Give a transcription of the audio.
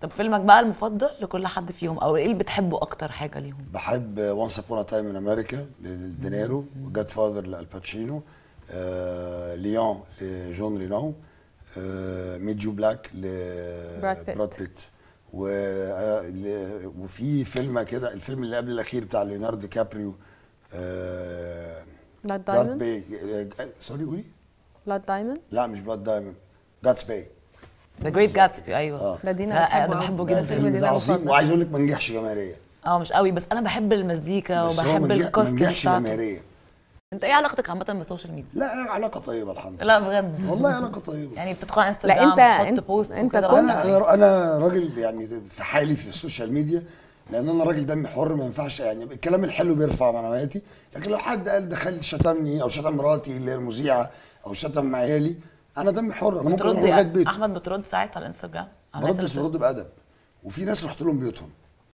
طب فيلمك بقى المفضل لكل حد فيهم او ايه اللي بتحبه اكتر حاجه ليهم بحب وانس ابون تايم ان امريكا لدينيرو وجاد فاذر لالباتشينو آه ليون لجون رينو آه ميد يو بلاك براد بيت. لبراد بيت و... آه، ل- وفي فيلم كده الفيلم اللي قبل الاخير بتاع ليوناردو دي كابريو آه بلاد جاد دايموند باي آه، سوري قولي بلاد دايموند لا مش بلاد دايموند جادز باي ذا جريت جاتسبي ايوه آه. ده دينا لا، بتحبه انا أوي. بحبه ده جدا الفيلم الفيلم دي ده أنا عظيم مفضل. وعايز اقول لك ما نجحش جماهيريا اه مش قوي بس انا بحب المزيكا بس هو وبحب ما نجح- ما الكاستم نجحش بتاعته جماهيريا انت ايه علاقتك عامه بالسوشيال ميديا لا علاقه طيبه الحمد لله لا بجد والله علاقه طيبه يعني بتدخل على انستجرام أنت- تحط أنت- بوست أنت وكده كنت- انا انا انا راجل يعني في حالي في السوشيال ميديا لان انا راجل دمي حر ما ينفعش يعني الكلام الحلو بيرفع معنوياتي لكن لو حد قال دخل شتمني او شتم مراتي اللي هي المذيعه او شتم عيالي انا دمي حر انا ممكن اروح لغايه بترد بيتي احمد بترد ساعات على الانستجرام على ما الناس بردش اللي برد بادب وفي ناس رحت لهم بيوتهم